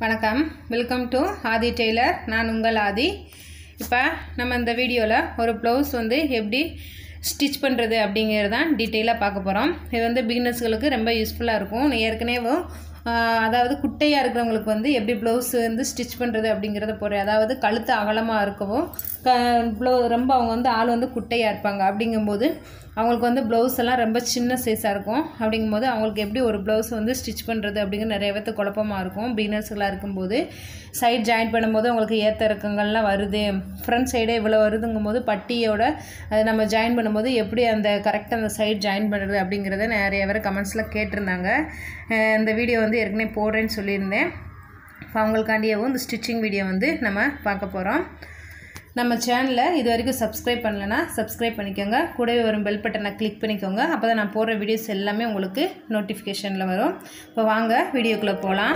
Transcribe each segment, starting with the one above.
வணக்கம் welcome to Aadhi Taylor நான் உங்கள் ஆதி இப்போ நம்ம இந்த வீடியோவில் ஒரு ப்ளவுஸ் வந்து எப்படி ஸ்டிச் பண்ணுறது அப்படிங்கிறது தான் டீட்டெயிலாக பார்க்க போகிறோம் இது வந்து பிகினர்ஸ்களுக்கு ரொம்ப யூஸ்ஃபுல்லாக இருக்கும் நான் ஏற்கனவே ஆஹ், அதாவது குட்டையாக இருக்கிறவங்களுக்கு வந்து எப்படி ப்ளவுஸ் வந்து ஸ்டிச் பண்ணுறது அப்படிங்கிறத போகிறேன் அதாவது கழுத்து அகலமாக இருக்கவும் க ப்ளவு ரொம்ப அவங்க வந்து ஆள் வந்து குட்டையாக இருப்பாங்க அப்படிங்கும்போது அவங்களுக்கு வந்து ப்ளவுஸ் எல்லாம் ரொம்ப சின்ன சைஸாக இருக்கும் அப்படிங்கும்போது அவங்களுக்கு எப்படி ஒரு ப்ளவுஸ் வந்து ஸ்டிச் பண்ணுறது அப்படிங்கிற நிறைய பேர்த்து குழப்பமாக இருக்கும் பிகினர்ஸ்களாக இருக்கும்போது சைட் ஜாயின் பண்ணும்போது அவங்களுக்கு ஏற்ற இறக்கங்கள்லாம் வருது ஃப்ரண்ட் சைடே இவ்வளோ வருதுங்கும்போது பட்டியோட அது நம்ம ஜாயின் பண்ணும்போது எப்படி அந்த கரெக்டாக அந்த சைட் ஜாயின் பண்ணுறது அப்படிங்கிறத நிறைய பேர் கமெண்ட்ஸில் கேட்டிருந்தாங்க அஹ் இந்த வீடியோ வந்து ஏற்கனவே போடுறேன்னு சொல்லியிருந்தேன் இப்போ அவங்களுக்காண்டியவும் இந்த ஸ்டிச்சிங் வீடியோ வந்து நம்ம பார்க்க போகிறோம் நம்ம சேனலை இது வரைக்கும் சப்ஸ்கிரைப் பண்ணலைன்னா சப்ஸ்கிரைப் பண்ணிக்கோங்க கூடவே வரும் பெல் பட்டனை கிளிக் பண்ணிக்கோங்க அப்போ தான் நான் போடுற வீடியோஸ் எல்லாமே உங்களுக்கு நோட்டிஃபிகேஷனில் வரும் இப்போ வாங்க வீடியோக்குள்ளே போகலாம்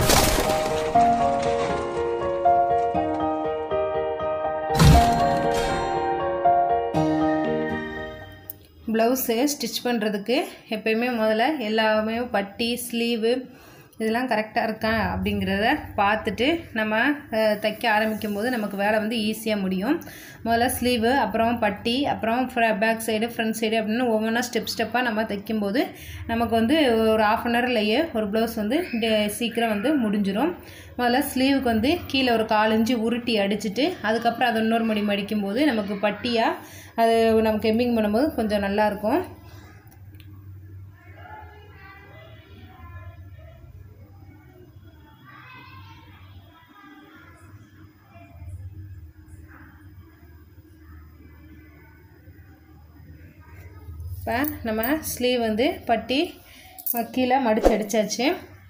ப்ளவுஸு ஸ்டிச் பண்ணுறதுக்கு எப்பயுமே முதல்ல எல்லாமே பட்டி ஸ்லீவு இதெல்லாம் கரெக்டாக இருக்கா அப்படிங்கிறத பார்த்துட்டு நம்ம அஹ், தைக்க ஆரம்பிக்கும் போது நமக்கு வேலை வந்து ஈஸியாக முடியும் முதல்ல ஸ்லீவு அப்புறம் பட்டி அப்புறம் பேக் சைடு ஃப்ரண்ட் சைடு அப்படின்னு ஒவ்வொன்றா ஸ்டெப் ஸ்டெப்பாக நம்ம தைக்கும்போது நமக்கு வந்து ஒரு ஆஃப் அன் ஹவர்லேயே ஒரு ப்ளவுஸ் வந்து டே- சீக்கிரம் வந்து முடிஞ்சிடும் முதல்ல ஸ்லீவுக்கு வந்து கீழே ஒரு கால் இன்ச்சு உருட்டி அடிச்சிட்டு அதுக்கப்புறம் அதை இன்னொரு மடி மடிக்கும்போது நமக்கு பட்டியாக அது நமக்கு எம்பிங் பண்ணும்போது கொஞ்சம் நல்லாயிருக்கும் இப்போ நம்ம ஸ்லீவ் வந்து பட்டி கீழே மடிச்சு அடிச்சாச்சு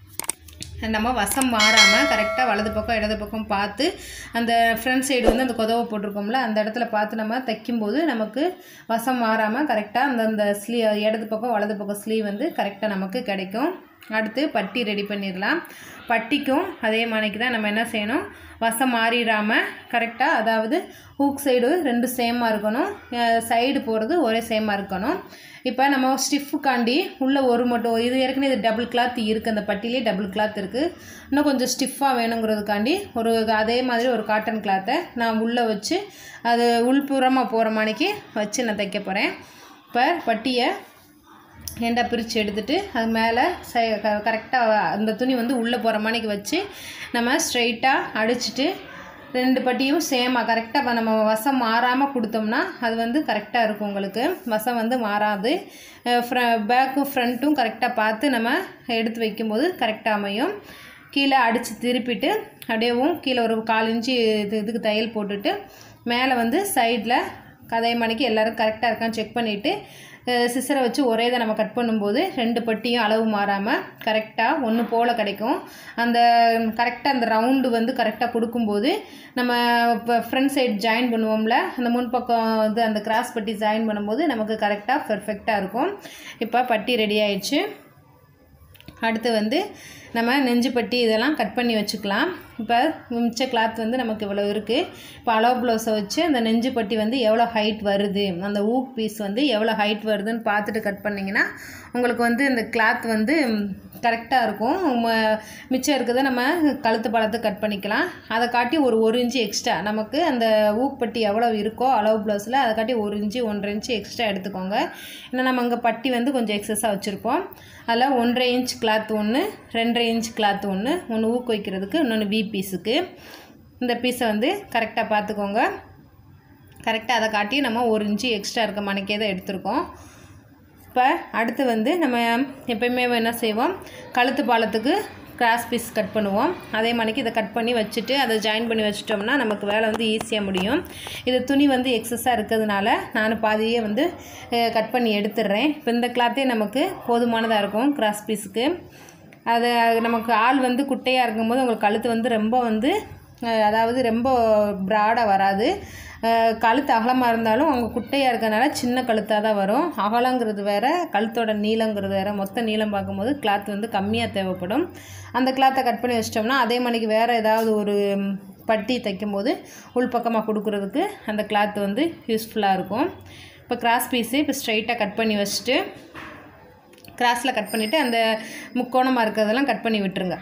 நம்ம வசம் மாறாமல் கரெக்டாக வலது பக்கம் இடது பக்கம் பார்த்து அந்த ஃப்ரண்ட் சைடு வந்து அந்த கொதவை போட்டிருக்கோம்ல அந்த இடத்துல பார்த்து நம்ம தைக்கும்போது நமக்கு வசம் மாறாமல் கரெக்டாக அந்த அந்த ஸ்லீ இடது பக்கம் வலது பக்கம் ஸ்லீவ் வந்து கரெக்டாக நமக்கு கிடைக்கும் அடுத்து பட்டி ரெடி பண்ணிடலாம் பட்டிக்கும் அதே மாதிரிக்கு தான் நம்ம என்ன செய்யணும் வசம் மாறிடாமல் கரெக்டாக அதாவது ஹூக் சைடு ரெண்டு சேமாக இருக்கணும் சைடு போகிறது ஒரே சேமாக இருக்கணும் இப்போ நம்ம ஸ்டிஃபுக்காண்டி உள்ள ஒரு மட்டும் இது ஏற்கனவே இது டபுள் கிளாத் இருக்குது அந்த பட்டிலே டபுள் கிளாத் இருக்குது இன்னும் கொஞ்சம் ஸ்டிஃபாக வேணுங்கிறதுக்காண்டி ஒரு அதே மாதிரி ஒரு காட்டன் கிளாத்தை நான் உள்ளே வச்சு அது உள்புறமாக போகிற மாதிரிக்கு வச்சு நான் தைக்க போகிறேன் இப்போ பட்டியை ரெண்டாக பிரித்து எடுத்துட்டு அது மேலே சை கரெக்டாக அந்த துணி வந்து உள்ளே போகிற மாதிரிக்கு வச்சு நம்ம ஸ்ட்ரைட்டாக அடிச்சிட்டு ரெண்டு பட்டியும் சேமாக கரெக்டாக நம்ம வசம் மாறாமல் கொடுத்தோம்னா அது வந்து கரெக்டாக இருக்கும் உங்களுக்கு வசம் வந்து மாறாது ஃப்ர பேக்கும் ஃப்ரண்ட்டும் கரெக்டாக பார்த்து நம்ம எடுத்து வைக்கும்போது கரெக்டாக அமையும் கீழே அடித்து திருப்பிட்டு அப்படியேவும் கீழே ஒரு கால் இன்ச்சு இது இதுக்கு தையல் போட்டுட்டு மேலே வந்து சைடில் கதை மணிக்கு எல்லோரும் கரெக்டாக இருக்கான்னு செக் பண்ணிவிட்டு சிசரை வச்சு ஒரே இதை நம்ம கட் பண்ணும்போது ரெண்டு பட்டியும் அளவு மாறாமல் கரெக்டாக ஒன்று போல் கிடைக்கும் அந்த கரெக்டாக அந்த ரவுண்டு வந்து கரெக்டாக கொடுக்கும்போது நம்ம இப்போ ஃப்ரண்ட் சைடு ஜாயின் பண்ணுவோம்ல அந்த முன்பக்கம் வந்து அந்த கிராஸ் பட்டி ஜாயின் பண்ணும்போது நமக்கு கரெக்டாக பெர்ஃபெக்டாக இருக்கும் இப்போ பட்டி ரெடி ஆயிடுச்சு அடுத்து வந்து நம்ம நெஞ்சு பட்டி இதெல்லாம் கட் பண்ணி வச்சுக்கலாம் இப்போ மிச்ச கிளாத் வந்து நமக்கு இவ்வளோ இருக்குது இப்போ அளவு ப்ளவுஸை வச்சு அந்த நெஞ்சு பட்டி வந்து எவ்வளோ ஹைட் வருது அந்த ஊக் பீஸ் வந்து எவ்வளோ ஹைட் வருதுன்னு பார்த்துட்டு கட் பண்ணிங்கன்னா உங்களுக்கு வந்து இந்த கிளாத் வந்து கரெக்டாக இருக்கும் ம- மிச்சம் இருக்கிறத நம்ம கழுத்து பழத்தை கட் பண்ணிக்கலாம் அதை காட்டி ஒரு ஒரு இன்ச்சு எக்ஸ்ட்ரா நமக்கு அந்த ஊக்பட்டி எவ்வளோ இருக்கோ அளவு ப்ளவுஸில் அதை காட்டி ஒரு இன்ச்சு ஒன்றரை இன்ச்சு எக்ஸ்ட்ரா எடுத்துக்கோங்க ஏன்னா நம்ம அங்கே பட்டி வந்து கொஞ்சம் எக்ஸஸாக வச்சுருப்போம் அதில் ஒன்றரை இன்ச் கிளாத் ஒன்று ரெண்டரை இன்ச் கிளாத் ஒன்று ஒன்று ஊக்கு வைக்கிறதுக்கு இன்னொன்று வி பீஸுக்கு இந்த பீஸை வந்து கரெக்டாக பார்த்துக்கோங்க கரெக்டாக அதை காட்டி நம்ம ஒரு இன்ச்சு எக்ஸ்ட்ரா இருக்க மணிக்கே தான் எடுத்திருக்கோம் இப்போ அடுத்து வந்து நம்ம எப்பயுமே என்ன செய்வோம் கழுத்து பாலத்துக்கு கிராஸ் பீஸ் கட் பண்ணுவோம் அதே மாதிரிக்கு இதை கட் பண்ணி வச்சுட்டு அதை ஜாயின் பண்ணி வச்சிட்டோம்னா நமக்கு வேலை வந்து ஈஸியாக முடியும் இது துணி வந்து எக்ஸஸாக இருக்கிறதுனால நான் பாதியே வந்து கட் பண்ணி எடுத்துடுறேன் இப்போ இந்த கிளாத்தே நமக்கு போதுமானதாக இருக்கும் கிராஸ் பீஸுக்கு அது நமக்கு ஆள் வந்து குட்டையாக இருக்கும்போது உங்களுக்கு கழுத்து வந்து ரொம்ப வந்து அஹ், அதாவது ரொம்ப ப்ராடாக வராது அஹ், கழுத்து அகலமாக இருந்தாலும் அவங்க குட்டையாக இருக்கறனால சின்ன கழுத்தாக தான் வரும் அகலங்கிறது வேற கழுத்தோட நீளங்கிறது வேற மொத்த நீளம் பார்க்கும்போது கிளாத் வந்து கம்மியாக தேவைப்படும் அந்த கிளாத்தை கட் பண்ணி வச்சிட்டோம்னா அதே மணிக்கு வேறு ஏதாவது ஒரு ம், பட்டி தைக்கும்போது உள்பக்கமாக கொடுக்குறதுக்கு அந்த கிளாத் வந்து யூஸ்ஃபுல்லாக இருக்கும் இப்போ கிராஸ் பீஸு இப்போ ஸ்ட்ரைட்டாக கட் பண்ணி வச்சுட்டு கிராஸில் கட் பண்ணிவிட்டு அந்த முக்கோணமாக இருக்கிறதெல்லாம் கட் பண்ணி விட்டுருங்க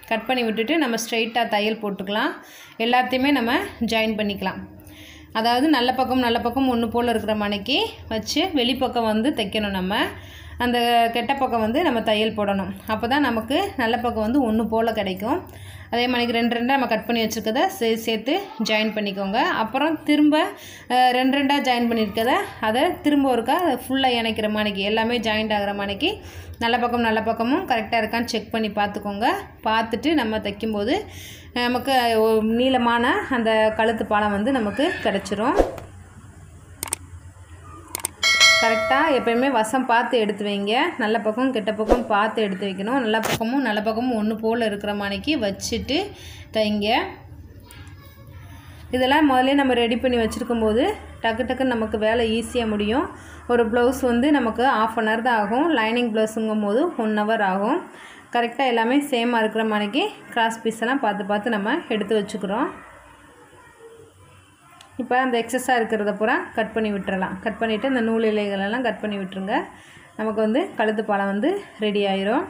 கட் பண்ணி விட்டுட்டு நம்ம ஸ்ட்ரைட்டாக தையல் போட்டுக்கலாம் எல்லாத்தையுமே நம்ம ஜாயின் பண்ணிக்கலாம் அதாவது நல்ல பக்கம் நல்ல பக்கம் ஒன்று போல் இருக்கிற மணிக்கு வச்சு வெளிப்பக்கம் வந்து தைக்கணும் நம்ம அந்த கெட்ட பக்கம் வந்து நம்ம தையல் போடணும் அப்போ தான் நமக்கு நல்ல பக்கம் வந்து ஒன்று போல் கிடைக்கும் அதே மணிக்கு ரெண்டு ரெண்டாக நம்ம கட் பண்ணி வச்சுருக்கத சே சேர்த்து ஜாயின் பண்ணிக்கோங்க அப்புறம் திரும்ப அஹ், ரெண்டு ரெண்டாக ஜாயின் பண்ணியிருக்கத அதை திரும்ப ஒருக்கா ஃபுல்லாக இணைக்கிற மணிக்கு எல்லாமே ஜாயிண்ட் ஆகிற மணிக்கு நல்ல பக்கம் நல்ல பக்கமும் கரெக்டாக இருக்கான்னு செக் பண்ணி பார்த்துக்கோங்க பார்த்துட்டு நம்ம தைக்கும்போது நமக்கு ஒரு நீளமான அந்த கழுத்து பாலம் வந்து நமக்கு கிடச்சிரும் கரெக்டாக எப்பயுமே வசம் பார்த்து எடுத்து வைங்க நல்ல பக்கம் கெட்ட பக்கம் பார்த்து எடுத்து வைக்கணும் நல்ல பக்கமும் நல்ல பக்கமும் ஒன்று போல் இருக்கிற மாதிரிக்கு வச்சுட்டு தைங்க இதெல்லாம் முதல்ல நம்ம ரெடி பண்ணி வச்சுருக்கும் போது டக்கு டக்குன்னு நமக்கு வேலை ஈஸியாக முடியும் ஒரு ப்ளவுஸ் வந்து நமக்கு ஆஃப் அன் ஹவர் தான் ஆகும் லைனிங் ப்ளவுஸுங்கும் போது ஒன் ஹவர் ஆகும் கரெக்டாக எல்லாமே சேமாக இருக்கிற மாதிரிக்கு கிராஸ் பீஸ் எல்லாம் பார்த்து பார்த்து நம்ம எடுத்து வச்சுக்கிறோம் இப்போ அந்த எக்ஸஸாக இருக்கிறத பூரா கட் பண்ணி விட்டுறலாம் கட் பண்ணிவிட்டு அந்த நூல் இலைகளெல்லாம் கட் பண்ணி விட்டுருங்க நமக்கு வந்து கழுத்து பாலம் வந்து ரெடி ஆயிரும்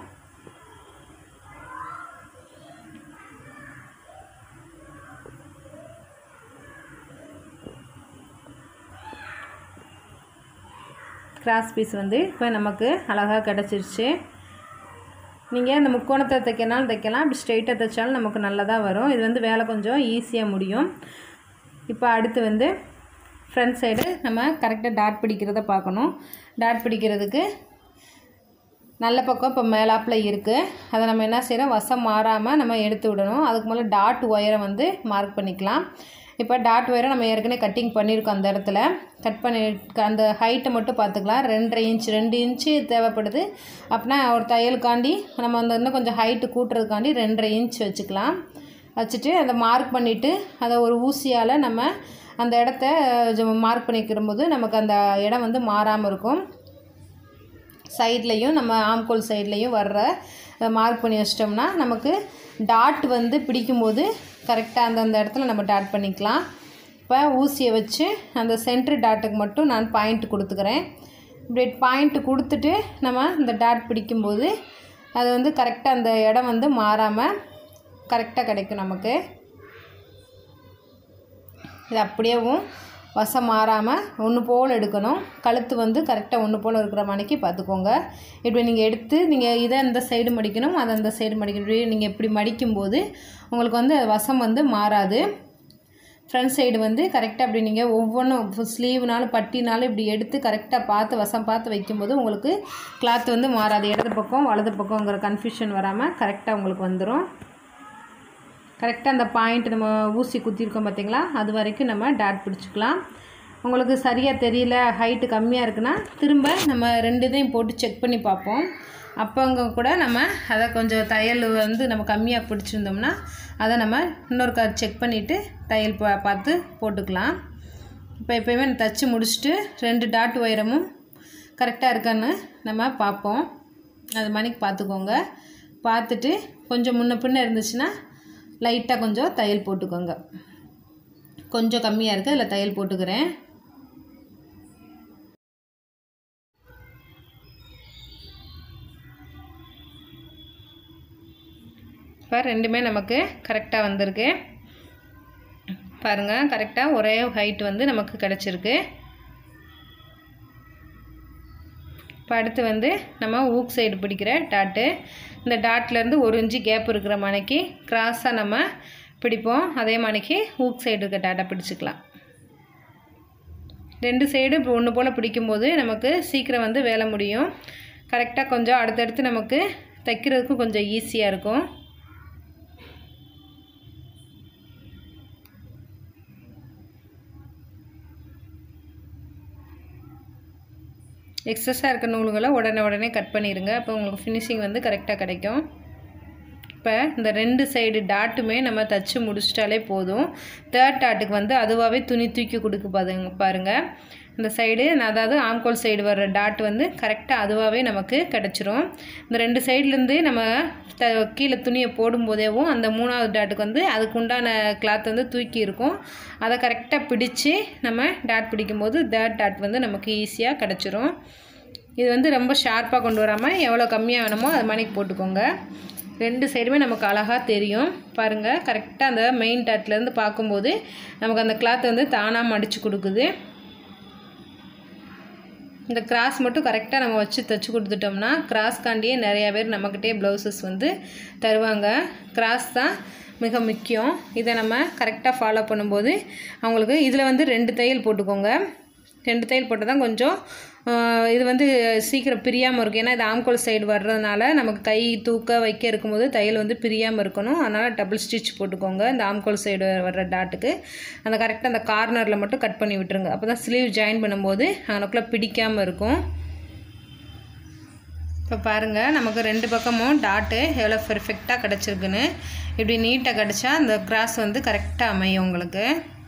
கிராஸ் பீஸ் வந்து இப்போ நமக்கு அழகாக கிடச்சிருச்சு நீங்கள் இந்த முக்கோணத்தை தைக்கனாலும் தைக்கலாம் இப்படி ஸ்ட்ரெயிட்டாக தைச்சாலும் நமக்கு நல்லதாக வரும் இது வந்து வேலை கொஞ்சம் ஈஸியாக முடியும் இப்போ அடுத்து வந்து ஃப்ரண்ட் சைடு நம்ம கரெக்டாக டாட் பிடிக்கிறத பார்க்கணும் டாட் பிடிக்கிறதுக்கு நல்ல பக்கம் இப்போ மேலாப்பில் இருக்குது அதை நம்ம என்ன செய்கிறோம் வசம் மாறாமல் நம்ம எடுத்து விடணும் அதுக்கு மேலே டாட் ஒயரை வந்து மார்க் பண்ணிக்கலாம் இப்போ டாட் ஒயரை நம்ம ஏற்கனவே கட்டிங் பண்ணியிருக்கோம் அந்த இடத்துல கட் பண்ணி அந்த ஹைட்டை மட்டும் பார்த்துக்கலாம் ரெண்டரை இன்ச் ரெண்டு இன்ச்சு தேவைப்படுது அப்படின்னா ஒரு தையலுக்காண்டி நம்ம அந்த இன்னும் கொஞ்சம் ஹைட்டு கூட்டுறதுக்காண்டி ரெண்டரை இன்ச் வச்சுக்கலாம் வச்சுட்டு அதை மார்க் பண்ணிவிட்டு அதை ஒரு ஊசியால் நம்ம அந்த இடத்த மார்க் பண்ணிக்கிறம்போது நமக்கு அந்த இடம் வந்து மாறாமல் இருக்கும் சைட்லேயும் நம்ம ஆம்கோல் சைட்லேயும் வர்ற மார்க் பண்ணி வச்சிட்டோம்னா நமக்கு டாட் வந்து பிடிக்கும்போது கரெக்டாக அந்தந்த இடத்துல நம்ம டாட் பண்ணிக்கலாம் இப்போ ஊசியை வச்சு அந்த சென்ட்ரு டாட்டுக்கு மட்டும் நான் பாயிண்ட் கொடுத்துக்கிறேன் இப்படி பாயிண்ட் கொடுத்துட்டு நம்ம இந்த டாட் பிடிக்கும்போது அது வந்து கரெக்டாக அந்த இடம் வந்து மாறாமல் கரெக்டாக கிடைக்கும் நமக்கு இது அப்படியேவும் வசம் மாறாமல் ஒன்று போல் எடுக்கணும் கழுத்து வந்து கரெக்டாக ஒன்று போல் இருக்கிற மணிக்கு பார்த்துக்கோங்க இப்படி நீங்கள் எடுத்து நீங்கள் இதை இந்த சைடு மடிக்கணும் அதை அந்த சைடு மடிக்கணும் இப்படி நீங்கள் இப்படி மடிக்கும்போது உங்களுக்கு வந்து வசம் வந்து மாறாது ஃப்ரண்ட் சைடு வந்து கரெக்டாக அப்படி நீங்கள் ஒவ்வொன்றும் ஸ்லீவ்னாலும் பட்டினாலும் இப்படி எடுத்து கரெக்டாக பார்த்து வசம் பார்த்து வைக்கும்போது உங்களுக்கு கிளாத் வந்து மாறாது இடது பக்கம் வலது பக்கங்கிற கன்ஃபியூஷன் வராமல் கரெக்டாக உங்களுக்கு வந்துடும் கரெக்டாக அந்த பாயிண்ட் நம்ம ஊசி குத்திருக்கோம் பார்த்தீங்களா அது வரைக்கும் நம்ம டாட் பிடிச்சிக்கலாம் உங்களுக்கு சரியாக தெரியல ஹைட்டு கம்மியாக இருக்குன்னா திரும்ப நம்ம ரெண்டு இதையும் போட்டு செக் பண்ணி பார்ப்போம் அப்போங்க கூட நம்ம அதை கொஞ்சம் தையல் வந்து நம்ம கம்மியாக பிடிச்சிருந்தோம்னா அதை நம்ம இன்னொரு கார் செக் பண்ணிவிட்டு தையல் பா பார்த்து போட்டுக்கலாம் இப்போ எப்போயுமே தச்சு முடிச்சுட்டு ரெண்டு டாட் உயரமும் கரெக்டாக இருக்கான்னு நம்ம பார்ப்போம் அது மணிக்கு பார்த்துக்கோங்க பார்த்துட்டு கொஞ்சம் முன்ன பின்ன இருந்துச்சுன்னா லைட்டாக கொஞ்சம் தையல் போட்டுக்கோங்க கொஞ்சம் கம்மியாக இருக்குது அதில் தையல் போட்டுக்கிறேன் இப்போ ரெண்டுமே நமக்கு கரெக்டாக வந்திருக்கு பாருங்கள் கரெக்டாக ஒரே ஹைட் வந்து நமக்கு கிடச்சிருக்கு இப்போ அடுத்து வந்து நம்ம ஊக் சைடு பிடிக்கிற டாட்டு இந்த டாட்லேருந்து ஒரு இன்ச்சு கேப் இருக்கிற மணிக்கு கிராஸாக நம்ம பிடிப்போம் அதே மணிக்கு ஊக் சைடு இருக்க டாட்டை பிடிச்சிக்கலாம் ரெண்டு சைடு இப்போ ஒன்று போல் பிடிக்கும்போது நமக்கு சீக்கிரம் வந்து வேலை முடியும் கரெக்டாக கொஞ்சம் அடுத்தடுத்து நமக்கு தைக்கிறதுக்கும் கொஞ்சம் ஈஸியாக இருக்கும் எக்ஸஸாக இருக்க நூல்களை உடனே உடனே கட் பண்ணிடுங்க அப்போ உங்களுக்கு ஃபினிஷிங் வந்து கரெக்டாக கிடைக்கும் இப்போ இந்த ரெண்டு சைடு டாட்டுமே நம்ம தச்சு முடிச்சிட்டாலே போதும் தேர்ட் டாட்டுக்கு வந்து அதுவாகவே துணி தூக்கி கொடுக்க பாருங்க பாருங்கள் இந்த சைடு அதாவது ஆம்கோல் சைடு வர்ற டாட் வந்து கரெக்டாக அதுவாகவே நமக்கு கிடச்சிரும் இந்த ரெண்டு சைட்லேருந்து நம்ம த கீழே துணியை போடும்போதேவும் அந்த மூணாவது டாட்டுக்கு வந்து அதுக்கு உண்டான கிளாத் வந்து தூக்கி இருக்கும் அதை கரெக்டாக பிடிச்சு நம்ம டாட் பிடிக்கும்போது தேர்ட் டாட் வந்து நமக்கு ஈஸியாக கிடச்சிரும் இது வந்து ரொம்ப ஷார்ப்பாக கொண்டு வராமல் எவ்வளோ கம்மியாக வேணுமோ அது மணிக்கு போட்டுக்கோங்க ரெண்டு சைடுமே நமக்கு அழகாக தெரியும் பாருங்கள் கரெக்டாக அந்த மெயின் டாட்லேருந்து பார்க்கும்போது நமக்கு அந்த கிளாத் வந்து தானாக மடித்து கொடுக்குது இந்த கிராஸ் மட்டும் கரெக்டாக நம்ம வச்சு தைச்சி கொடுத்துட்டோம்னா கிராஸ்காண்டியே நிறையா பேர் நம்மக்கிட்டே ப்ளவுசஸ் வந்து தருவாங்க கிராஸ் தான் மிக முக்கியம் இதை நம்ம கரெக்டாக ஃபாலோ பண்ணும்போது அவங்களுக்கு இதில் வந்து ரெண்டு தையல் போட்டுக்கோங்க ரெண்டு தையல் போட்டால் தான் கொஞ்சம் ஆஹ், இது வந்து சீக்கிரம் பிரியாமல் இருக்கும் ஏன்னா இது ஆம்கோல் சைடு வர்றதுனால நமக்கு கை தூக்க வைக்க இருக்கும்போது தையல் வந்து பிரியாமல் இருக்கணும் அதனால் டபுள் ஸ்டிச் போட்டுக்கோங்க இந்த ஆம்கோல் சைடு வர்ற டாட்டுக்கு அந்த கரெக்டாக அந்த கார்னரில் மட்டும் கட் பண்ணி விட்டுருங்க அப்போ தான் ஸ்லீவ் ஜாயின் பண்ணும்போது அவனுக்குள்ளே பிடிக்காமல் இருக்கும் இப்போ பாருங்கள் நமக்கு ரெண்டு பக்கமும் டாட்டு எவ்வளோ பெர்ஃபெக்டாக கிடச்சிருக்குன்னு இப்படி நீட்டாக கிடச்சா அந்த கிராஸ் வந்து கரெக்டாக அமையும் உங்களுக்கு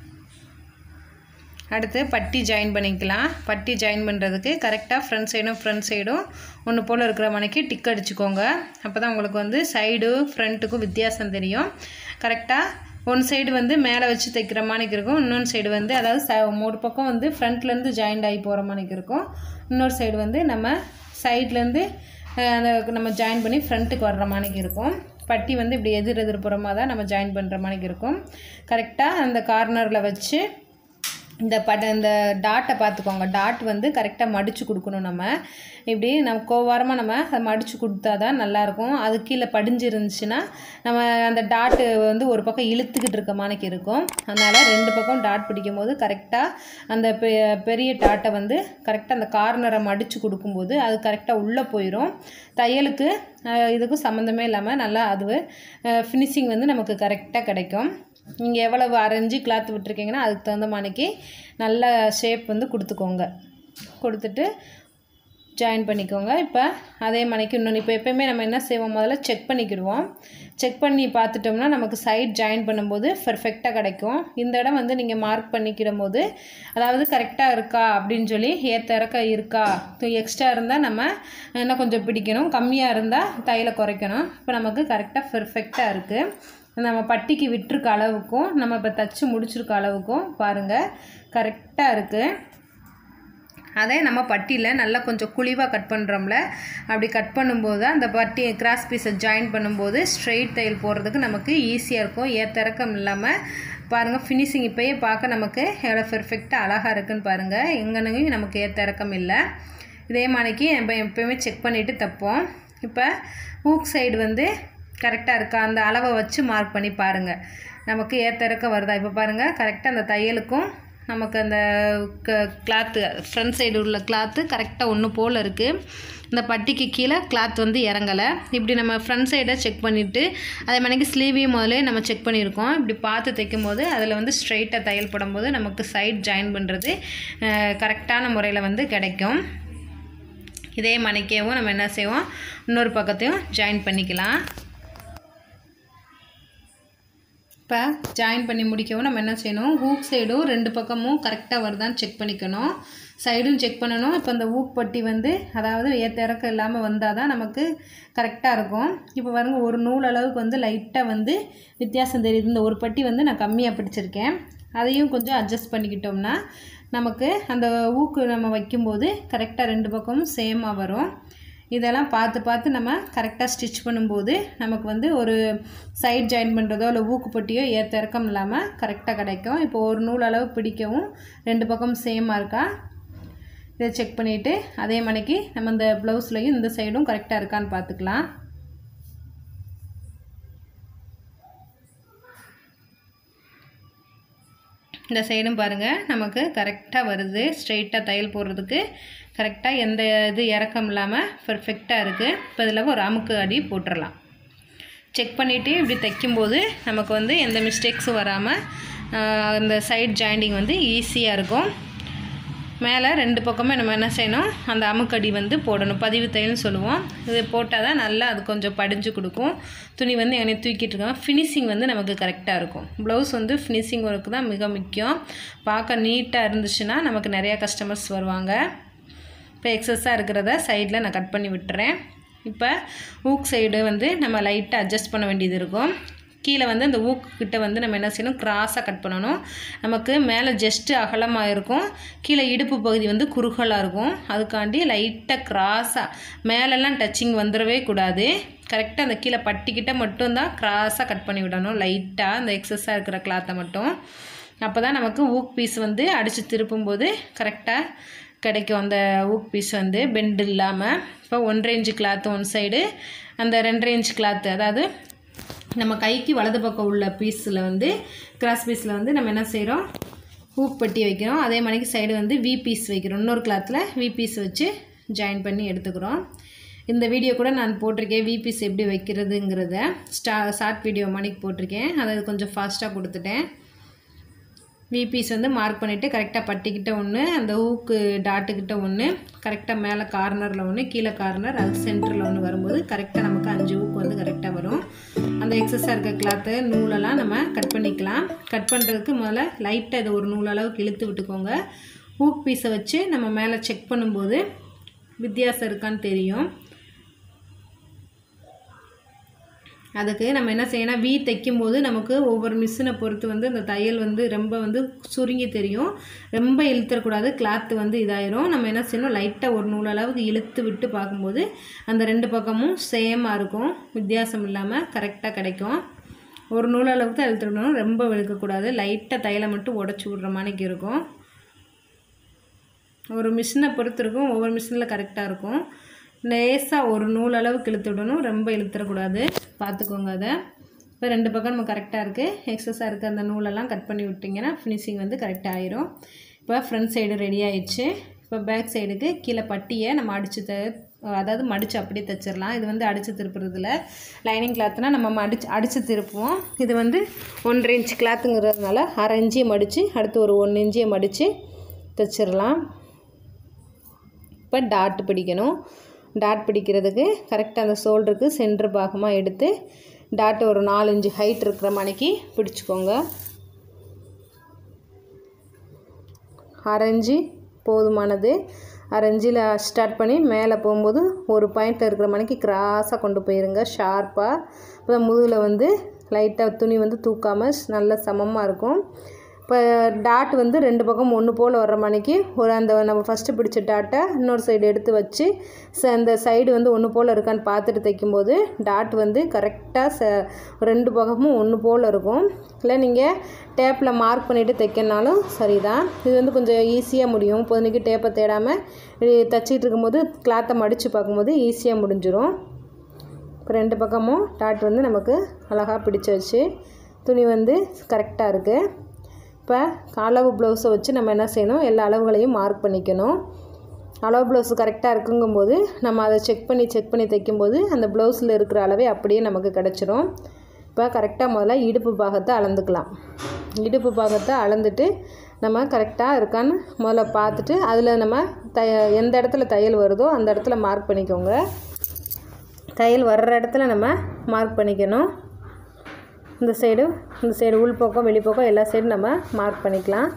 அடுத்து பட்டி ஜாயின் பண்ணிக்கலாம் பட்டி ஜாயின் பண்ணுறதுக்கு கரெக்டாக ஃப்ரண்ட் சைடும் ஃப்ரண்ட் சைடும் ஒன்று போல் இருக்கிற மணிக்கு டிக் அடிச்சுக்கோங்க அப்போ தான் உங்களுக்கு வந்து சைடு ஃப்ரண்ட்டுக்கும் வித்தியாசம் தெரியும் கரெக்டாக ஒன் சைடு வந்து மேலே வச்சு தைக்கிற மாதிரிக்கு இருக்கும் இன்னொன்று சைடு வந்து அதாவது ச ஒரு பக்கம் வந்து ஃப்ரண்ட்லேருந்து ஜாயிண்ட் ஆகி போகிற மாதிரிக்கு இருக்கும் இன்னொரு சைடு வந்து நம்ம சைட்லேருந்து அந்த நம்ம ஜாயின் பண்ணி ஃப்ரண்ட்டுக்கு வர்ற மாதிரிக்கு இருக்கும் பட்டி வந்து இப்படி எதிர் எதிர்ப்புறமாக தான் நம்ம ஜாயின் பண்ணுற மாதிரிக்கு இருக்கும் கரெக்டாக அந்த கார்னரில் வச்சு இந்த பட இந்த டாட்டை பார்த்துக்கோங்க டாட் வந்து கரெக்டாக மடித்து கொடுக்கணும் நம்ம இப்படி நம்ம கோவாரமாக நம்ம அதை மடித்து கொடுத்தா தான் நல்லாயிருக்கும் அது கீழே படிஞ்சு இருந்துச்சுன்னா நம்ம அந்த டாட்டு வந்து ஒரு பக்கம் இழுத்துக்கிட்டு இருக்க மாதிரிக்கு இருக்கும் அதனால் ரெண்டு பக்கம் டாட் பிடிக்கும் போது கரெக்டாக அந்த பெ பெரிய டாட்டை வந்து கரெக்டாக அந்த கார்னரை மடித்து கொடுக்கும்போது அது கரெக்டாக உள்ளே போயிடும் தையலுக்கு அஹ், இதுக்கும் சம்மந்தமே இல்லாமல் நல்லா அது ஃபினிஷிங் வந்து நமக்கு கரெக்டாக கிடைக்கும் நீங்கள் எவ்வளவு அரைஞ்சி கிளாத் விட்டுருக்கீங்கன்னா அதுக்கு தகுந்த மாதிரிக்கு நல்ல ஷேப் வந்து கொடுத்துக்கோங்க கொடுத்துட்டு ஜாயின் பண்ணிக்கோங்க இப்போ அதே மணிக்கு இன்னொன்று இப்போ எப்போயுமே நம்ம என்ன செய்வோம் முதல்ல செக் பண்ணிக்கிடுவோம் செக் பண்ணி பார்த்துட்டோம்னா நமக்கு சைட் ஜாயின் பண்ணும்போது பர்ஃபெக்டாக கிடைக்கும் இந்த இடம் வந்து நீங்கள் மார்க் பண்ணிக்கிற போது அதாவது கரெக்டாக இருக்கா அப்படின்னு சொல்லி ஏற்ற இறக்க இருக்கா எக்ஸ்ட்ரா இருந்தால் நம்ம இன்னும் கொஞ்சம் பிடிக்கணும் கம்மியாக இருந்தால் தையலை குறைக்கணும் இப்போ நமக்கு கரெக்டாக பர்ஃபெக்டாக இருக்குது நம்ம பட்டிக்கு விட்டுருக்க அளவுக்கும் நம்ம இப்போ தச்சு முடிச்சிருக்க அளவுக்கும் பாருங்கள் கரெக்டாக இருக்குது அதே நம்ம பட்டியில் நல்லா கொஞ்சம் குழிவாக கட் பண்ணுறோம்ல அப்படி கட் பண்ணும்போது அந்த பட்டி கிராஸ் பீஸை ஜாயின் பண்ணும்போது ஸ்ட்ரெயிட் தையல் போடுறதுக்கு நமக்கு ஈஸியாக இருக்கும் ஏத்திறக்கம் இல்லாமல் பாருங்கள் ஃபினிஷிங் இப்போயே பார்க்க நமக்கு எவ்வளோ பெர்ஃபெக்டாக அழகாக இருக்குன்னு பாருங்கள் எங்கனையும் நமக்கு ஏத்திறக்கம் இல்லை இதே மாதிரிக்கு நம்ம எப்போயுமே செக் பண்ணிவிட்டு தைப்போம் இப்போ ஹூக் சைடு வந்து கரெக்டாக இருக்கா அந்த அளவை வச்சு மார்க் பண்ணி பாருங்கள் நமக்கு ஏத்திறக்க வருதா இப்போ பாருங்கள் கரெக்டாக அந்த தையலுக்கும் நமக்கு அந்த க கிளாத்து ஃப்ரண்ட் சைடு உள்ள கிளாத்து கரெக்டாக ஒன்று போல் இருக்குது இந்த பட்டிக்கு கீழே கிளாத் வந்து இறங்கலை இப்படி நம்ம ஃப்ரண்ட் சைடை செக் பண்ணிவிட்டு அதே மாதிரிக்கு ஸ்லீவையும் முதல்ல நம்ம செக் பண்ணியிருக்கோம் இப்படி பார்த்து தைக்கும் போது அதில் வந்து ஸ்ட்ரைட்டாக தையல் போடும்போது நமக்கு சைட் ஜாயின் பண்ணுறது கரெக்டான முறையில் வந்து கிடைக்கும் இதே மணிக்கேவும் நம்ம என்ன செய்வோம் இன்னொரு பக்கத்தையும் ஜாயின் பண்ணிக்கலாம் இப்போ ஜாயின் பண்ணி முடிக்கவும் நம்ம என்ன செய்யணும் ஹூக் சைடும் ரெண்டு பக்கமும் கரெக்டாக வருதான்னு செக் பண்ணிக்கணும் சைடும் செக் பண்ணணும் இப்போ இந்த ஊக் பட்டி வந்து அதாவது ஏற்ற இறக்கம் இல்லாமல் வந்தால் தான் நமக்கு கரெக்டாக இருக்கும் இப்போ பாருங்க ஒரு நூல் அளவுக்கு வந்து லைட்டாக வந்து வித்தியாசம் தெரியுது இந்த ஒரு பட்டி வந்து நான் கம்மியாக பிடிச்சிருக்கேன் அதையும் கொஞ்சம் அட்ஜஸ்ட் பண்ணிக்கிட்டோம்னா நமக்கு அந்த ஊக்கு நம்ம வைக்கும்போது கரெக்டாக ரெண்டு பக்கமும் சேமாக வரும் இதெல்லாம் பார்த்து பார்த்து நம்ம கரெக்டாக ஸ்டிச் பண்ணும்போது நமக்கு வந்து ஒரு சைட் ஜாயின் பண்ணுறதோ இல்லை ஊக்குப்பட்டியோ ஏற்ற இறக்கம் இல்லாமல் கரெக்டாக கிடைக்கும் இப்போ ஒரு நூல் அளவு பிடிக்கவும் ரெண்டு பக்கம் சேமாக இருக்கா இதை செக் பண்ணிவிட்டு அதே மணிக்கு நம்ம இந்த ப்ளவுஸ்லையும் இந்த சைடும் கரெக்டாக இருக்கான்னு பார்த்துக்கலாம் இந்த சைடும் பாருங்கள் நமக்கு கரெக்டாக வருது ஸ்ட்ரெயிட்டாக தையல் போடுறதுக்கு கரெக்டாக எந்த இது இறக்கம் இல்லாமல் பர்ஃபெக்டாக இருக்குது இப்போ இதில் ஒரு அமுக்கு அடி போட்டுடலாம் செக் பண்ணிவிட்டு இப்படி தைக்கும்போது நமக்கு வந்து எந்த மிஸ்டேக்ஸும் வராமல் இந்த சைட் ஜாயிண்டிங் வந்து ஈஸியாக இருக்கும் மேலே ரெண்டு பக்கமே நம்ம என்ன செய்யணும் அந்த அமுக்கடி வந்து போடணும் பதிவு தையல்னு சொல்லுவோம் இது போட்டால் தான் நல்லா அது கொஞ்சம் படிஞ்சு கொடுக்கும் துணி வந்து எங்கனே தூக்கிட்டு இருக்கோம் ஃபினிஷிங் வந்து நமக்கு கரெக்டாக இருக்கும் ப்ளவுஸ் வந்து ஃபினிஷிங் ஒர்க்கு தான் மிக முக்கியம் பார்க்க நீட்டாக இருந்துச்சுன்னா நமக்கு நிறையா கஸ்டமர்ஸ் வருவாங்க இப்போ எக்ஸஸாக இருக்கிறத சைடில் நான் கட் பண்ணி விட்டுறேன் இப்போ ஊக் சைடு வந்து நம்ம லைட்டாக அட்ஜஸ்ட் பண்ண வேண்டியது இருக்கும் கீழே வந்து அந்த ஊக்கு கிட்ட வந்து நம்ம என்ன செய்யணும் கிராஸாக கட் பண்ணணும் நமக்கு மேலே ஜஸ்ட்டு அகலமாக இருக்கும் கீழே இடுப்பு பகுதி வந்து குறுகலாக இருக்கும் அதுக்காண்டி லைட்டாக கிராஸாக மேலெல்லாம் டச்சிங் வந்துடவே கூடாது கரெக்டாக அந்த கீழே பட்டிக்கிட்ட மட்டும்தான் கிராஸாக கட் பண்ணி விடணும் லைட்டாக அந்த எக்ஸஸாக இருக்கிற கிளாத்தை மட்டும் அப்போ தான் நமக்கு ஊக் பீஸ் வந்து அடித்து திருப்பும்போது கரெக்டாக கிடைக்கும் அந்த ஊக் பீஸ் வந்து பெண்ட் இல்லாமல் இப்போ ஒன்றரை இன்ச்சு கிளாத்து ஒன் சைடு அந்த ரெண்டரை இன்ச் கிளாத்து அதாவது நம்ம கைக்கு வலது பக்கம் உள்ள பீஸில் வந்து கிராஸ் பீஸில் வந்து நம்ம என்ன செய்கிறோம் ஹூக் பட்டி வைக்கிறோம் அதே மாதிரிக்கு சைடு வந்து வி பீஸ் வைக்கிறோம் இன்னொரு கிளாத்தில் வி பீஸ் வச்சு ஜாயின் பண்ணி எடுத்துக்கிறோம் இந்த வீடியோ கூட நான் போட்டிருக்கேன் வி பீஸ் எப்படி வைக்கிறதுங்கிறத ஸ்டா ஷார்ட் வீடியோ மணிக்கு போட்டிருக்கேன் அதை கொஞ்சம் ஃபாஸ்ட்டாக கொடுத்துட்டேன் வி பீஸ் வந்து மார்க் பண்ணிவிட்டு கரெக்டாக பட்டிக்கிட்ட ஒன்று அந்த ஹூக்கு டாட்டுக்கிட்ட ஒன்று கரெக்டாக மேலே கார்னரில் ஒன்று கீழே கார்னர் அது சென்டரில் ஒன்று வரும்போது கரெக்டாக நமக்கு அஞ்சு ஹூக் வந்து கரெக்டாக வரும் அந்த எக்ஸஸாக இருக்க கிளாத்து நூலெல்லாம் நம்ம கட் பண்ணிக்கலாம் கட் பண்ணுறதுக்கு முதல்ல லைட்டாக இதை ஒரு நூல் அளவுக்கு இழுத்து விட்டுக்கோங்க ஹூக் பீஸை வச்சு நம்ம மேலே செக் பண்ணும்போது வித்தியாசம் இருக்கான்னு தெரியும் அதுக்கு நம்ம என்ன செய்யணும் வி தைக்கும்போது நமக்கு ஒவ்வொரு மிஷினை பொறுத்து வந்து அந்த தையல் வந்து ரொம்ப வந்து சுருங்கி தெரியும் ரொம்ப இழுத்துறக்கூடாது கிளாத்து வந்து இதாயிரும் நம்ம என்ன செய்யணும் லைட்டாக ஒரு நூல் அளவுக்கு இழுத்து விட்டு பார்க்கும்போது அந்த ரெண்டு பக்கமும் சேமாக இருக்கும் வித்தியாசம் இல்லாமல் கரெக்டாக கிடைக்கும் ஒரு நூல் அளவுக்கு தான் இழுத்துடணும் ரொம்ப இழுக்கக்கூடாது லைட்டாக தையலை மட்டும் உடச்சி விட்ற மாதிரிக்கு இருக்கும் ஒரு மிஷினை பொறுத்து இருக்கும் ஒவ்வொரு மிஷினில் கரெக்டாக இருக்கும் லேசாக ஒரு நூல் அளவுக்கு இழுத்து விடணும் ரொம்ப இழுத்துடக்கூடாது பார்த்துக்கோங்க அதை இப்போ ரெண்டு பக்கம் நம்ம கரெக்டாக இருக்குது எக்ஸஸாக இருக்க அந்த நூலெல்லாம் கட் பண்ணி விட்டிங்கன்னா ஃபினிஷிங் வந்து கரெக்டாக ஆயிரும் இப்போ ஃப்ரண்ட் சைடு ரெடி ஆயிடுச்சு இப்போ பேக் சைடுக்கு கீழே பட்டியை நம்ம அடித்து த அதாவது மடித்து அப்படியே தைச்சிடலாம் இது வந்து அடித்து திருப்புறதுல லைனிங் கிளாத்னால் நம்ம மடிச்சு அடித்து திருப்புவோம் இது வந்து ஒன்றரை இன்ச் கிளாத்துங்கிறதுனால அரை இஞ்சியை மடித்து அடுத்து ஒரு ஒன்று இஞ்சியை மடித்து தைச்சிடலாம் இப்போ டாட் பிடிக்கணும் டாட் பிடிக்கிறதுக்கு கரெக்டாக அந்த ஷோல்டருக்கு சென்டர் பாகமாக எடுத்து டாட் ஒரு நாலஞ்சு ஹைட் இருக்கிற மணிக்கு பிடிச்சிக்கோங்க அரைஞ்சி போதுமானது அரைஞ்சில் ஸ்டார்ட் பண்ணி மேலே போகும்போது ஒரு பாயிண்டில் இருக்கிற மணிக்கு கிராஸாக கொண்டு போயிருங்க ஷார்ப்பாக இப்போ முதுகில் வந்து லைட்டாக துணி வந்து தூக்காமல் நல்ல சமமாக இருக்கும் இப்போ டாட் வந்து ரெண்டு பக்கம் ஒன்று போல் வர்ற மணிக்கு ஒரு அந்த நம்ம ஃபஸ்ட்டு பிடிச்ச டாட்டை இன்னொரு சைடு எடுத்து வச்சு ச அந்த சைடு வந்து ஒன்று போல் இருக்கான்னு பார்த்துட்டு தைக்கும்போது டாட் வந்து கரெக்டாக ச ரெண்டு பக்கமும் ஒன்று போல் இருக்கும் இல்லை நீங்கள் டேப்பில் மார்க் பண்ணிவிட்டு தைக்கனாலும் சரிதான் இது வந்து கொஞ்சம் ஈஸியாக முடியும் இப்போதைக்கு டேப்பை தேடாமல் தைச்சிட்டு இருக்கும்போது கிளாத்தை மடித்து பார்க்கும்போது ஈஸியாக முடிஞ்சிடும் இப்போ ரெண்டு பக்கமும் டாட் வந்து நமக்கு அழகாக பிடிச்சி வச்சு துணி வந்து கரெக்டாக இருக்குது இப்போ அளவு ப்ளவுஸை வச்சு நம்ம என்ன செய்யணும் எல்லா அளவுகளையும் மார்க் பண்ணிக்கணும் அளவு ப்ளவுஸ் கரெக்டாக இருக்குங்கும்போது நம்ம அதை செக் பண்ணி செக் பண்ணி தைக்கும்போது அந்த ப்ளவுஸில் இருக்கிற அளவே அப்படியே நமக்கு கிடச்சிரும் இப்போ கரெக்டாக முதல்ல இடுப்பு பாகத்தை அளந்துக்கலாம் இடுப்பு பாகத்தை அளந்துட்டு நம்ம கரெக்டாக இருக்கான்னு முதல்ல பார்த்துட்டு அதில் நம்ம தைய எந்த இடத்துல தையல் வருதோ அந்த இடத்துல மார்க் பண்ணிக்கோங்க தையல் வர்ற இடத்துல நம்ம மார்க் பண்ணிக்கணும் இந்த சைடு இந்த சைடு உள் பக்கம் வெளிப்பக்கம் எல்லா சைடும் நம்ம மார்க் பண்ணிக்கலாம்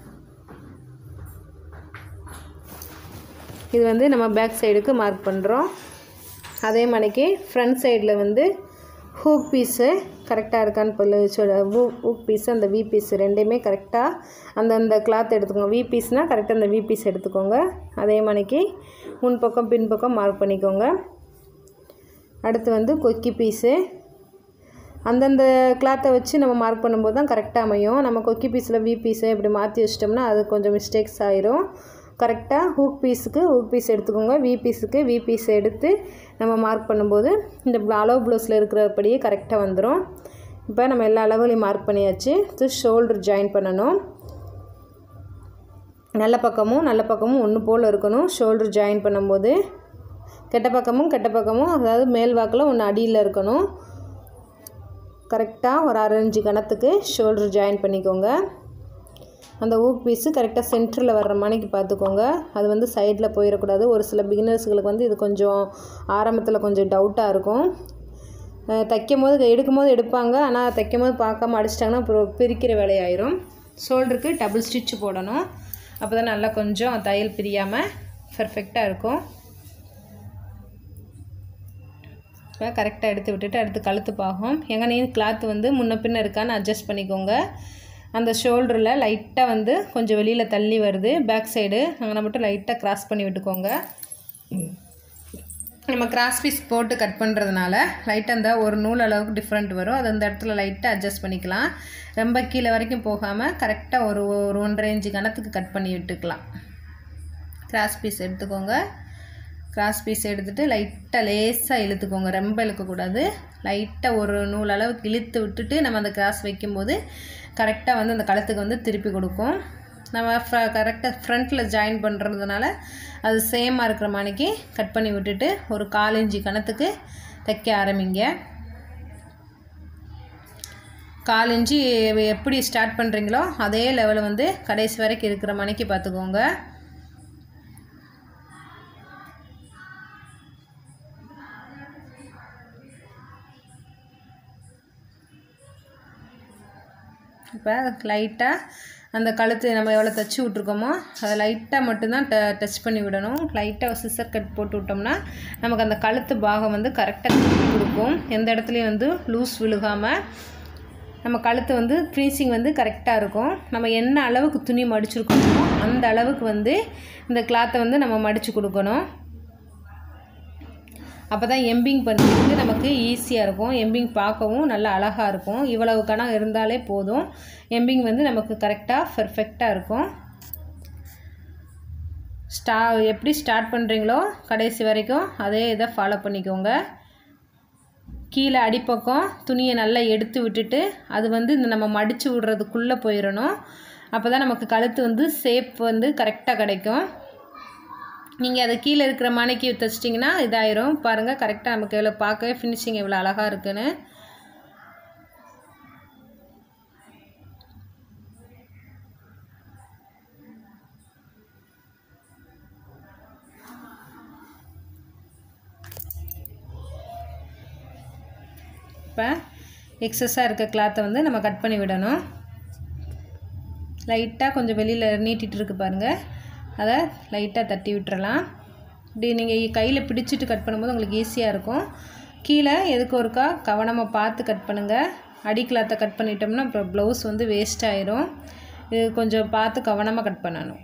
இது வந்து நம்ம பேக் சைடுக்கு மார்க் பண்ணுறோம் அதே மாதிரிக்கு ஃப்ரண்ட் சைடில் வந்து ஹூக் பீஸு கரெக்டாக இருக்கான்னு சொல்லி சொல்ல ஹூ ஹூக் பீஸு அந்த வி பீஸ் ரெண்டையுமே கரெக்டாக அந்த அந்த கிளாத் எடுத்துக்கோங்க வி பீஸ்னால் கரெக்டாக அந்த வி பீஸ் எடுத்துக்கோங்க அதே மாதிரிக்கு முன் பக்கம் பின் பக்கம் மார்க் பண்ணிக்கோங்க அடுத்து வந்து கொக்கி பீஸு அந்தந்த கிளாத்தை வச்சு நம்ம மார்க் பண்ணும்போது தான் கரெக்டாக அமையும் நம்ம கொக்கி பீஸில் வி பீஸை இப்படி மாற்றி வச்சிட்டோம்னா அது கொஞ்சம் மிஸ்டேக்ஸ் ஆயிரும் கரெக்டாக ஹூக் பீஸுக்கு ஹூக் பீஸ் எடுத்துக்கோங்க வி பீஸுக்கு வி பீஸ் எடுத்து நம்ம மார்க் பண்ணும்போது இந்த அளவு ப்ளவுஸில் இருக்கிறபடியே கரெக்டாக வந்துடும் இப்போ நம்ம எல்லா அளவுகளையும் மார்க் பண்ணியாச்சு இது ஷோல்டர் ஜாயின் பண்ணணும் நல்ல பக்கமும் நல்ல பக்கமும் ஒன்று போல் இருக்கணும் ஷோல்டர் ஜாயின் பண்ணும்போது கெட்ட பக்கமும் கெட்ட பக்கமும் அதாவது மேல் வாக்கில் ஒன்று அடியில் இருக்கணும் கரெக்டாக ஒரு அரைஞ்சு கணத்துக்கு ஷோல்டர் ஜாயின் பண்ணிக்கோங்க அந்த ஊக் பீஸு கரெக்டாக சென்டரில் வர்ற மணிக்கு பார்த்துக்கோங்க அது வந்து சைடில் போயிடக்கூடாது ஒரு சில பிகினர்ஸுகளுக்கு வந்து இது கொஞ்சம் ஆரம்பத்தில் கொஞ்சம் டவுட்டாக இருக்கும் தைக்கும் போது எடுக்கும் போது எடுப்பாங்க ஆனால் தைக்கும் போது பார்க்காம அடிச்சிட்டாங்கன்னா அப்புறம் பிரிக்கிற வேலையாயிரும் ஷோல்டருக்கு டபுள் ஸ்டிச் போடணும் அப்போ தான் நல்லா கொஞ்சம் தையல் பிரியாமல் பர்ஃபெக்டாக இருக்கும் இப்போ கரெக்டாக எடுத்து விட்டுட்டு அடுத்து கழுத்து பாகம் எங்கனையும் கிளாத் வந்து முன்ன பின்ன இருக்கான்னு அட்ஜஸ்ட் பண்ணிக்கோங்க அந்த ஷோல்டரில் லைட்டாக வந்து கொஞ்சம் வெளியில் தள்ளி வருது பேக் சைடு அங்கே மட்டும் லைட்டாக கிராஸ் பண்ணி விட்டுக்கோங்க நம்ம கிராஸ் பீஸ் போட்டு கட் பண்ணுறதுனால லைட்டாக அந்த ஒரு நூல் அளவுக்கு டிஃப்ரெண்ட் வரும் அது அந்த இடத்துல லைட்டாக அட்ஜஸ்ட் பண்ணிக்கலாம் ரொம்ப கீழே வரைக்கும் போகாமல் கரெக்டாக ஒரு ஒரு ஒன்றரை இன்ச்சு கணத்துக்கு கட் பண்ணி விட்டுக்கலாம் கிராஸ் பீஸ் எடுத்துக்கோங்க கிராஸ் பீஸ் எடுத்துகிட்டு லைட்டாக லேசாக இழுத்துக்கோங்க ரொம்ப இழுக்கக்கூடாது லைட்டாக ஒரு நூல் அளவுக்கு இழுத்து விட்டுட்டு நம்ம அந்த கிராஸ் வைக்கும்போது கரெக்டாக வந்து அந்த கழுத்துக்கு வந்து திருப்பி கொடுக்கும் நம்ம ஃப்ர கரெக்டாக ஃப்ரண்ட்டில் ஜாயின் பண்ணுறதுனால அது சேமாக இருக்கிற மாதிரிக்கு கட் பண்ணி விட்டுட்டு ஒரு கால் இஞ்சி கணத்துக்கு தைக்க ஆரம்பிங்க கால் இஞ்சி எப்படி ஸ்டார்ட் பண்ணுறீங்களோ அதே லெவலில் வந்து கடைசி வரைக்கும் இருக்கிற மணிக்கு பார்த்துக்கோங்க இப்போ லைட்டாக அந்த கழுத்து நம்ம எவ்வளோ தைச்சி விட்ருக்கோமோ அதை லைட்டாக மட்டும்தான் ட டச் பண்ணி விடணும் லைட்டாக சிசர் கட் போட்டு விட்டோம்னா நமக்கு அந்த கழுத்து பாகம் வந்து கரெக்டாக கொடுக்கும் எந்த இடத்துலையும் வந்து லூஸ் விழுகாமல் நம்ம கழுத்து வந்து ஃபினிஷிங் வந்து கரெக்டாக இருக்கும் நம்ம என்ன அளவுக்கு துணி மடிச்சிருக்கோமோ அந்த அளவுக்கு வந்து இந்த கிளாத்தை வந்து நம்ம மடித்து கொடுக்கணும் அப்போ தான் எம்பிங் பண்ணுறதுக்கு நமக்கு ஈஸியாக இருக்கும் எம்பிங் பார்க்கவும் நல்லா அழகாக இருக்கும் இவ்வளவு கணம் இருந்தாலே போதும் எம்பிங் வந்து நமக்கு கரெக்டாக பர்ஃபெக்டாக இருக்கும் ஸ்டா எப்படி ஸ்டார்ட் பண்ணுறீங்களோ கடைசி வரைக்கும் அதே இதை ஃபாலோ பண்ணிக்கோங்க கீழே அடிப்பக்கம் துணியை நல்லா எடுத்து விட்டுட்டு அது வந்து இந்த நம்ம மடித்து விடுறதுக்குள்ளே போயிடணும் அப்போ தான் நமக்கு கழுத்து வந்து ஷேப் வந்து கரெக்டாக கிடைக்கும் நீங்கள் அதை கீழே இருக்கிற மனைக்கு தைச்சிட்டிங்கன்னா இதாயிரும் பாருங்கள் கரெக்டாக நமக்கு எவ்வளோ பார்க்கவே ஃபினிஷிங் எவ்வளோ அழகாக இருக்குன்னு இப்போ எக்ஸஸாக இருக்க கிளாத்தை வந்து நம்ம கட் பண்ணி விடணும் லைட்டாக கொஞ்சம் வெளியில் நீட்டிகிட்டு இருக்கு பாருங்கள் அதை லைட்டாக தட்டி விட்டுறலாம் இப்படி நீங்கள் கையில் பிடிச்சிட்டு கட் பண்ணும்போது உங்களுக்கு ஈஸியாக இருக்கும் கீழே எதுக்கு ஒருக்கா கவனமாக பார்த்து கட் பண்ணுங்கள் அடி கிளாத்தை கட் பண்ணிட்டோம்னா அப்புறம் ப்ளவுஸ் வந்து வேஸ்ட் ஆயிரும் இது கொஞ்சம் பார்த்து கவனமாக கட் பண்ணணும்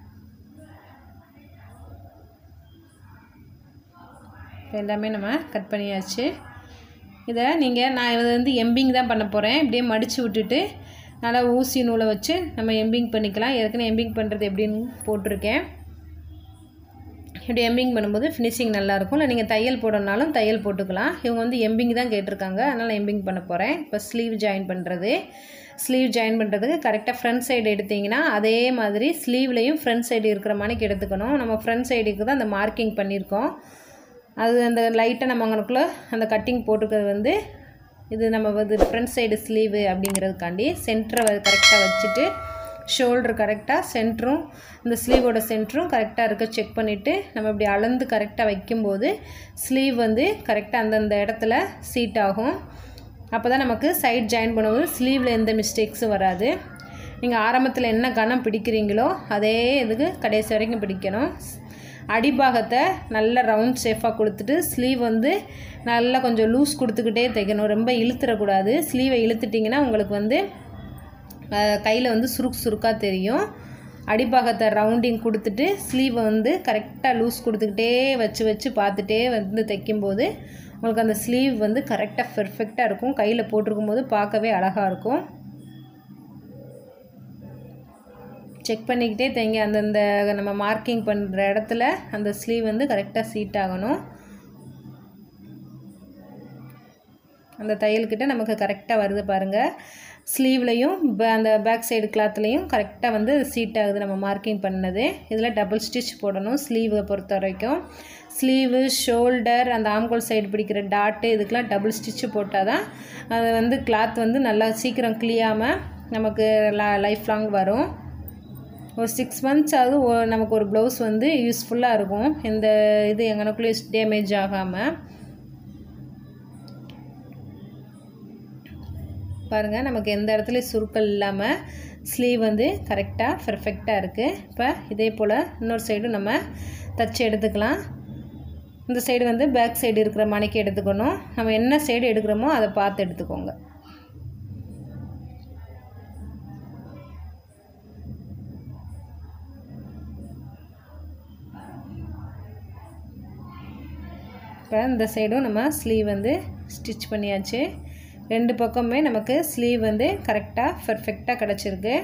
எல்லாமே நம்ம கட் பண்ணியாச்சு இதை நீங்கள் நான் இதை வந்து எம்பிங் தான் பண்ண போகிறேன் இப்படியே மடித்து விட்டுட்டு நல்லா ஊசி நூலை வச்சு நம்ம எம்பிங் பண்ணிக்கலாம் ஏற்கனவே எம்பிங் பண்ணுறது எப்படின்னு போட்டிருக்கேன் இப்படி எம்பிங் பண்ணும்போது ஃபினிஷிங் நல்லாயிருக்கும் இல்லை நீங்கள் தையல் போடணுனாலும் தையல் போட்டுக்கலாம் இவங்க வந்து எம்பிங் தான் கேட்டிருக்காங்க அதனால் எம்பிங் பண்ண போகிறேன் இப்போ ஸ்லீவ் ஜாயின் பண்ணுறது ஸ்லீவ் ஜாயின் பண்ணுறதுக்கு கரெக்டாக ஃப்ரண்ட் சைடு எடுத்திங்கன்னா அதே மாதிரி ஸ்லீவ்லேயும் ஃப்ரண்ட் சைடு இருக்கிற மாதிரிக்கு எடுத்துக்கணும் நம்ம ஃப்ரண்ட் சைடுக்கு தான் அந்த மார்க்கிங் பண்ணியிருக்கோம் அது அந்த லைட்டாக நம்ம அங்கனுக்குள்ளே அந்த கட்டிங் போட்டுக்கிறது வந்து இது நம்ம வந்து ஃப்ரண்ட் சைடு ஸ்லீவு அப்படிங்கிறதுக்காண்டி சென்டரை கரெக்டாக வச்சுட்டு ஷோல்டர் கரெக்டாக சென்டரும் இந்த ஸ்லீவோட சென்டரும் கரெக்டாக இருக்க செக் பண்ணிவிட்டு நம்ம இப்படி அளந்து கரெக்டாக வைக்கும்போது ஸ்லீவ் வந்து கரெக்டாக அந்தந்த இடத்துல சீட் ஆகும் அப்போ தான் நமக்கு சைட் ஜாயின் பண்ணும்போது ஸ்லீவில் எந்த மிஸ்டேக்ஸும் வராது நீங்கள் ஆரம்பத்தில் என்ன கணம் பிடிக்கிறீங்களோ அதே இதுக்கு கடைசி வரைக்கும் பிடிக்கணும் அடிபாகத்தை நல்ல ரவுண்ட் ஷேஃபாக கொடுத்துட்டு ஸ்லீவ் வந்து நல்லா கொஞ்சம் லூஸ் கொடுத்துக்கிட்டே தைக்கணும் ரொம்ப இழுத்துடக்கூடாது ஸ்லீவை இழுத்துட்டிங்கன்னா உங்களுக்கு வந்து கையில் வந்து சுருக்கு சுருக்காக தெரியும் அடிபாகத்தை ரவுண்டிங் கொடுத்துட்டு ஸ்லீவை வந்து கரெக்டாக லூஸ் கொடுத்துக்கிட்டே வச்சு வச்சு பார்த்துட்டே வந்து தைக்கும்போது உங்களுக்கு அந்த ஸ்லீவ் வந்து கரெக்டாக பெர்ஃபெக்டாக இருக்கும் கையில் போட்டிருக்கும் போது பார்க்கவே அழகாக இருக்கும் செக் பண்ணிக்கிட்டே தைங்க அந்தந்த நம்ம மார்க்கிங் பண்ணுற இடத்துல அந்த ஸ்லீவ் வந்து கரெக்டாக சீட் ஆகணும் அந்த தையல்கிட்ட நமக்கு கரெக்டாக வருது பாருங்கள் ஸ்லீவ்லையும் அந்த பேக் சைடு கிளாத்லேயும் கரெக்டாக வந்து சீட் ஆகுது நம்ம மார்க்கிங் பண்ணது இதில் டபுள் ஸ்டிச் போடணும் ஸ்லீவை பொறுத்த வரைக்கும் ஸ்லீவு ஷோல்டர் அந்த ஆம்கோல் சைடு பிடிக்கிற டாட்டு இதுக்கெலாம் டபுள் ஸ்டிச்சு போட்டால் தான் அது வந்து கிளாத் வந்து நல்லா சீக்கிரம் கிளியாமல் நமக்கு லைஃப் லாங் வரும் ஒரு சிக்ஸ் மந்த்ஸ் ஆகுது நமக்கு ஒரு ப்ளவுஸ் வந்து யூஸ்ஃபுல்லாக இருக்கும் இந்த இது எங்கனக்குள்ளேயும் டேமேஜ் ஆகாமல் பாருங்கள் நமக்கு எந்த இடத்துலையும் சுருக்கல் இல்லாமல் ஸ்லீவ் வந்து கரெக்டாக பர்ஃபெக்டாக இருக்குது இப்போ இதே போல் இன்னொரு சைடும் நம்ம தச்சு எடுத்துக்கலாம் இந்த சைடு வந்து பேக் சைடு இருக்கிற மணிக்கு எடுத்துக்கணும் நம்ம என்ன சைடு எடுக்கிறோமோ அதை பார்த்து எடுத்துக்கோங்க இப்போ இந்த சைடும் நம்ம ஸ்லீவ் வந்து ஸ்டிச் பண்ணியாச்சு ரெண்டு பக்கமே நமக்கு ஸ்லீவ் வந்து கரெக்டாக பர்ஃபெக்டாக கிடச்சிருக்கு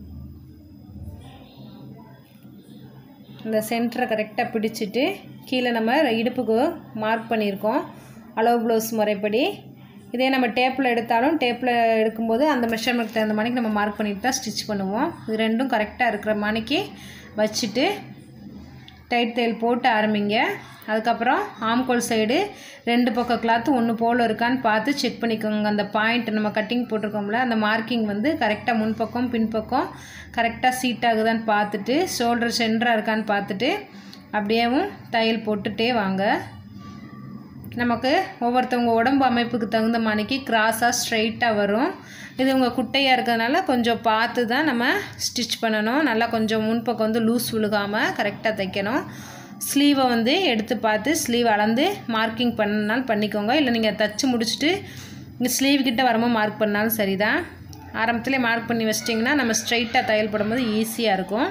இந்த சென்டரை கரெக்டாக பிடிச்சிட்டு கீழே நம்ம இடுப்புக்கு மார்க் பண்ணியிருக்கோம் அளவு ப்ளவுஸ் முறைப்படி இதே நம்ம டேப்பில் எடுத்தாலும் டேப்பில் எடுக்கும்போது அந்த மெஷர்மெண்ட் தகுந்த மணிக்கு நம்ம மார்க் பண்ணிட்டு தான் ஸ்டிச் பண்ணுவோம் இது ரெண்டும் கரெக்டாக இருக்கிற மணிக்கு வச்சுட்டு டைட் தையல் போட்டு ஆரம்பிங்க அதுக்கப்புறம் ஆம்கோல் சைடு ரெண்டு பக்கம் கிளாத்து ஒன்று போல் இருக்கான்னு பார்த்து செக் பண்ணிக்கோங்க அந்த பாயிண்ட் நம்ம கட்டிங் போட்டிருக்கோம்ல அந்த மார்க்கிங் வந்து கரெக்டாக முன்பக்கம் பின்பக்கம் கரெக்டாக சீட் ஆகுதான்னு பார்த்துட்டு ஷோல்டர் சென்டராக இருக்கான்னு பார்த்துட்டு அப்படியேவும் தையல் போட்டுகிட்டே வாங்க நமக்கு ஒவ்வொருத்தவங்க உடம்பு அமைப்புக்கு தகுந்த மாதிரிக்கு கிராஸாக ஸ்ட்ரைட்டாக வரும் இது உங்கள் குட்டையாக இருக்கிறதுனால கொஞ்சம் பார்த்து தான் நம்ம ஸ்டிச் பண்ணணும் நல்லா கொஞ்சம் முன்பக்கம் வந்து லூஸ் விழுகாமல் கரெக்டாக தைக்கணும் ஸ்லீவை வந்து எடுத்து பார்த்து ஸ்லீவ் அளந்து மார்க்கிங் பண்ணனாலும் பண்ணிக்கோங்க இல்லை நீங்கள் தச்சு முடிச்சுட்டு இங்கே ஸ்லீவ் கிட்ட வரும்போது மார்க் பண்ணாலும் சரி தான் ஆரம்பத்துலேயே மார்க் பண்ணி வச்சிட்டிங்கன்னா நம்ம ஸ்ட்ரைட்டாக தையல் போடும்போது ஈஸியாக இருக்கும்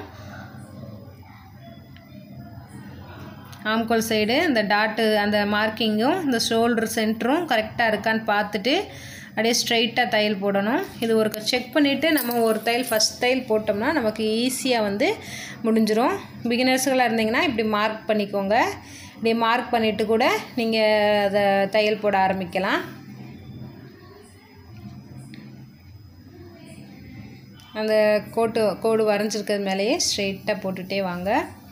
ஆம்கோல் சைடு இந்த டாட்டு அந்த மார்க்கிங்கும் இந்த ஷோல்டர் சென்டரும் கரெக்டாக இருக்கான்னு பார்த்துட்டு அப்படியே ஸ்ட்ரைட்டாக தையல் போடணும் இது ஒரு செக் பண்ணிவிட்டு நம்ம ஒரு தையல் ஃபஸ்ட் தையல் போட்டோம்னா நமக்கு ஈஸியாக வந்து முடிஞ்சிடும் பிகினர்ஸுகளாக இருந்தீங்கன்னா இப்படி மார்க் பண்ணிக்கோங்க இப்படி மார்க் பண்ணிவிட்டு கூட நீங்கள் அதை தையல் போட ஆரம்பிக்கலாம் அந்த கோட்டு கோடு வரைஞ்சிருக்கிறது மேலேயே ஸ்ட்ரெயிட்டாக போட்டுகிட்டே வாங்க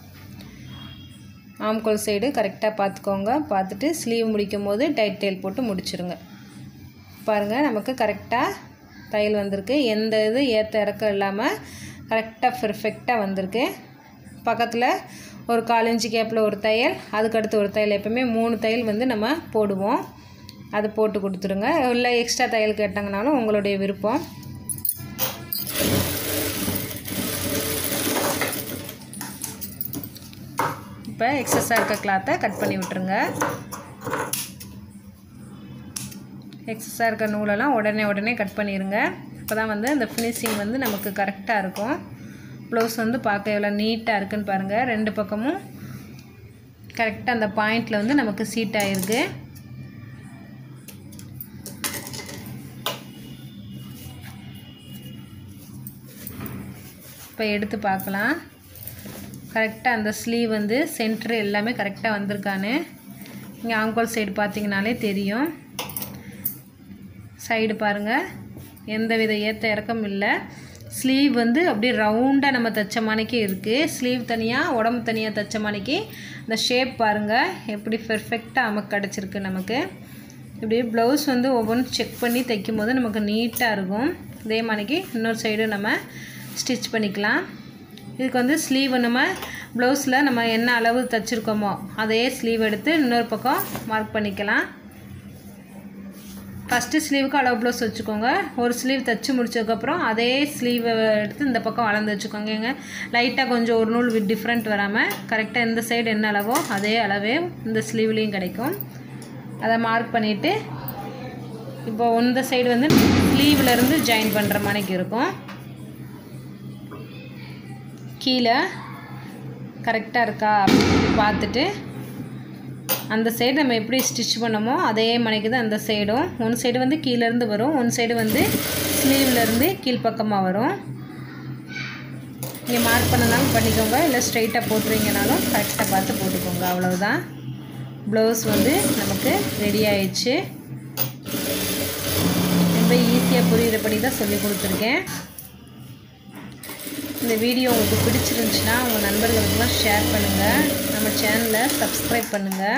ஆம்கோல் சைடு கரெக்டாக பார்த்துக்கோங்க பார்த்துட்டு ஸ்லீவ் முடிக்கும் போது டைட் தையல் போட்டு முடிச்சிருங்க பாருங்கள் நமக்கு கரெக்டாக தையல் வந்திருக்கு எந்த இது ஏற்ற இறக்கம் இல்லாமல் கரெக்டாக பெர்ஃபெக்டாக வந்திருக்கு பக்கத்தில் ஒரு கால் இன்ச்சு கேப்பில் ஒரு தையல் அதுக்கடுத்து ஒரு தையல் எப்போவுமே மூணு தையல் வந்து நம்ம போடுவோம் அது போட்டு கொடுத்துருங்க இல்லை எக்ஸ்ட்ரா தையல் கேட்டாங்கனாலும் உங்களுடைய விருப்பம் இப்போ எக்ஸஸாக இருக்க கிளாத்தை கட் பண்ணி விட்டுருங்க எக்ஸஸாக இருக்க நூலெல்லாம் உடனே உடனே கட் பண்ணிடுங்க அப்போ தான் வந்து அந்த ஃபினிஷிங் வந்து நமக்கு கரெக்டாக இருக்கும் ப்ளவுஸ் வந்து பார்க்க எவ்வளோ நீட்டாக இருக்குன்னு பாருங்கள் ரெண்டு பக்கமும் கரெக்டாக அந்த பாயிண்டில் வந்து நமக்கு சீட் ஆகிருக்கு இப்போ எடுத்து பார்க்கலாம் கரெக்டாக அந்த ஸ்லீவ் வந்து சென்ட்ரு எல்லாமே கரெக்டாக வந்திருக்கான்னு இங்கே ஆங்கோல் சைடு பார்த்தீங்கனாலே தெரியும் சைடு பாருங்கள் எந்த வித ஏற்ற இறக்கம் இல்லை ஸ்லீவ் வந்து அப்படியே ரவுண்டாக நம்ம தைச்ச மாணிக்கு இருக்குது ஸ்லீவ் தனியாக உடம்பு தனியாக தைச்ச மாணிக்கு இந்த ஷேப் பாருங்கள் எப்படி பெர்ஃபெக்டாக நமக்கு கிடச்சிருக்கு நமக்கு இப்படி ப்ளவுஸ் வந்து ஒவ்வொன்றும் செக் பண்ணி தைக்கும் போது நமக்கு நீட்டாக இருக்கும் இதே மாதிரிக்கு இன்னொரு சைடு நம்ம ஸ்டிச் பண்ணிக்கலாம் இதுக்கு வந்து ஸ்லீவ் நம்ம ப்ளவுஸில் நம்ம என்ன அளவு தைச்சிருக்கோமோ அதே ஸ்லீவ் எடுத்து இன்னொரு பக்கம் மார்க் பண்ணிக்கலாம் ஃபஸ்ட்டு ஸ்லீவுக்கு அளவு ப்ளவுஸ் வச்சுக்கோங்க ஒரு ஸ்லீவ் தைச்சி முடிச்சதுக்கப்புறம் அதே ஸ்லீவை எடுத்து இந்த பக்கம் வளர்ந்து வச்சுக்கோங்க எங்க லைட்டாக கொஞ்சம் ஒரு நூல் வித் டிஃப்ரெண்ட் வராமல் கரெக்டாக இந்த சைடு என்ன அளவோ அதே அளவே இந்த ஸ்லீவ்லேயும் கிடைக்கும் அதை மார்க் பண்ணிவிட்டு இப்போ இந்த சைடு வந்து ஸ்லீவ்லேருந்து ஜாயின் பண்ணுற மாதிரிக்கு இருக்கும் கீழே கரெக்டாக இருக்கா அப்படின்னு பார்த்துட்டு அந்த சைடு நம்ம எப்படி ஸ்டிச் பண்ணமோ அதே மணிக்கு தான் அந்த சைடும் ஒன் சைடு வந்து கீழேருந்து வரும் ஒன் சைடு வந்து ஸ்லீவ்லேருந்து கீழ்ப்பக்கமாக வரும் நீங்கள் மார்க் பண்ணனாலும் பண்ணிக்கோங்க இல்லை ஸ்ட்ரைட்டாக போட்டுறீங்கனாலும் கரெக்டாக பார்த்து போட்டுக்கோங்க அவ்வளவுதான் ப்ளவுஸ் வந்து நமக்கு ரெடி ஆயிடுச்சு ரொம்ப ஈஸியாக புரிகிறபடி தான் சொல்லி கொடுத்துருக்கேன் இந்த வீடியோ உங்களுக்கு பிடிச்சிருந்துச்சுன்னா உங்கள் நண்பர்களுக்கெல்லாம் ஷேர் பண்ணுங்கள் நம்ம சேனலை சப்ஸ்கிரைப் பண்ணுங்கள்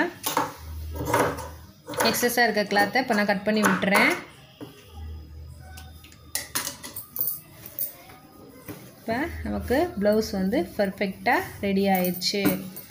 எக்ஸஸாக இருக்க கிளாத்தை இப்போ நான் கட் பண்ணி விட்டுறேன் இப்போ நமக்கு ப்ளவுஸ் வந்து பர்ஃபெக்டாக ரெடி ஆயிடுச்சு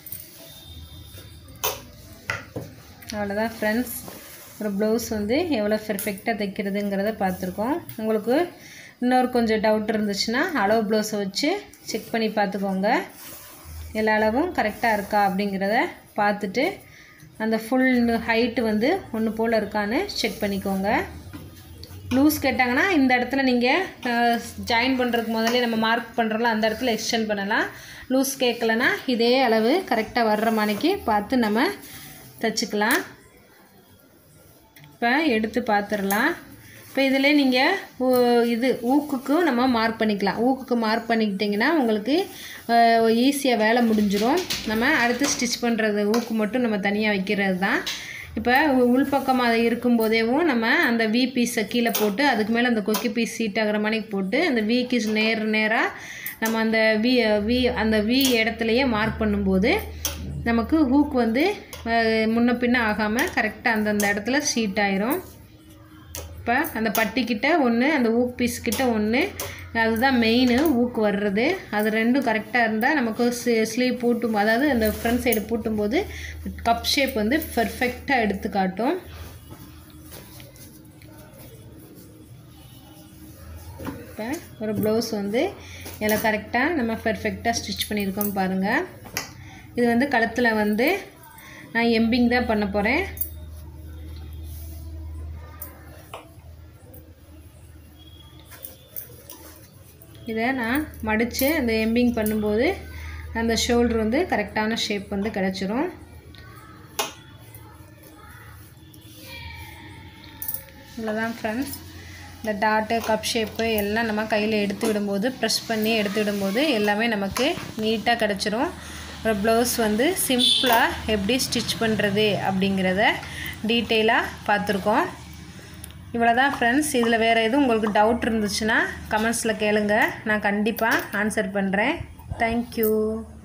அவ்வளோதான் ஃப்ரெண்ட்ஸ் ஒரு ப்ளவுஸ் வந்து எவ்வளோ பெர்ஃபெக்டாக தைக்கிறதுங்கிறத பார்த்துருக்கோம் உங்களுக்கு இன்னொரு கொஞ்சம் டவுட் இருந்துச்சுன்னா அளவு ப்ளவுஸை வச்சு செக் பண்ணி பார்த்துக்கோங்க எல்லா அளவும் கரெக்டாக இருக்கா அப்படிங்கிறத பார்த்துட்டு அந்த ஃபுல் ஹைட்டு வந்து ஒன்று போல் இருக்கான்னு செக் பண்ணிக்கோங்க லூஸ் கேட்டாங்கன்னா இந்த இடத்துல நீங்கள் ஜாயின் பண்ணுறதுக்கு முதல்ல நம்ம மார்க் பண்ணுறோம்ல அந்த இடத்துல எக்ஸ்டெண்ட் பண்ணலாம் லூஸ் கேட்கலனா இதே அளவு கரெக்டாக வர்ற மணிக்கு பார்த்து நம்ம தைச்சிக்கலாம் இப்போ எடுத்து பார்த்துடலாம் இப்போ இதில் நீங்கள் இது ஊக்குக்கும் நம்ம மார்க் பண்ணிக்கலாம் ஊக்குக்கு மார்க் பண்ணிக்கிட்டிங்கன்னா உங்களுக்கு ஈஸியாக வேலை முடிஞ்சிடும் நம்ம அடுத்து ஸ்டிச் பண்ணுறது ஊக்கு மட்டும் நம்ம தனியாக வைக்கிறது தான் இப்போ உள்பக்கம் அது இருக்கும்போதேவும் நம்ம அந்த வி பீஸை கீழே போட்டு அதுக்கு மேலே அந்த கொக்கி பீஸ் சீட் ஆகிற மணிக்கு போட்டு அந்த விக்கு நேர் நேராக நம்ம அந்த வி வி அந்த வி இடத்துலையே மார்க் பண்ணும்போது நமக்கு ஹூக் வந்து முன்ன பின்ன ஆகாமல் கரெக்டாக அந்தந்த இடத்துல சீட் ஆயிரும் இப்போ அந்த பட்டிக்கிட்ட ஒன்று அந்த ஊக் பீஸ் கிட்ட ஒன்று அதுதான் மெயின் ஊக்கு வர்றது அது ரெண்டும் கரெக்டாக இருந்தால் நமக்கு ஸ்லீவ் பூட்டும் அதாவது அந்த ஃப்ரண்ட் சைடு பூட்டும்போது கப் ஷேப் வந்து பெர்ஃபெக்டாக எடுத்து காட்டும் இப்போ ஒரு ப்ளவுஸ் வந்து இதில் கரெக்டாக நம்ம பெர்ஃபெக்டாக ஸ்டிச் பண்ணியிருக்கோம் பாருங்கள் இது வந்து கழுத்தில் வந்து நான் எம்பிங் தான் பண்ண போகிறேன் இதை நான் மடித்து அந்த எம்பிங் பண்ணும்போது அந்த ஷோல்ட்ரு வந்து கரெக்டான ஷேப் வந்து கிடச்சிரும் இவ்வளோதான் ஃப்ரெண்ட்ஸ் இந்த டாட்டு கப் ஷேப்பு எல்லாம் நம்ம கையில் எடுத்து விடும்போது ப்ரெஸ் பண்ணி எடுத்து விடும்போது எல்லாமே நமக்கு நீட்டாக கிடச்சிரும் ஒரு ப்ளவுஸ் வந்து சிம்பிளாக எப்படி ஸ்டிச் பண்ணுறது அப்படிங்கிறத டீட்டெயிலாக பார்த்துருக்கோம் இவ்வளோ தான் ஃப்ரெண்ட்ஸ் இதில் வேறு எதுவும் உங்களுக்கு டவுட் இருந்துச்சுன்னா கமெண்ட்ஸில் கேளுங்க நான் கண்டிப்பாக ஆன்சர் பண்ணுறேன் தேங்க்யூ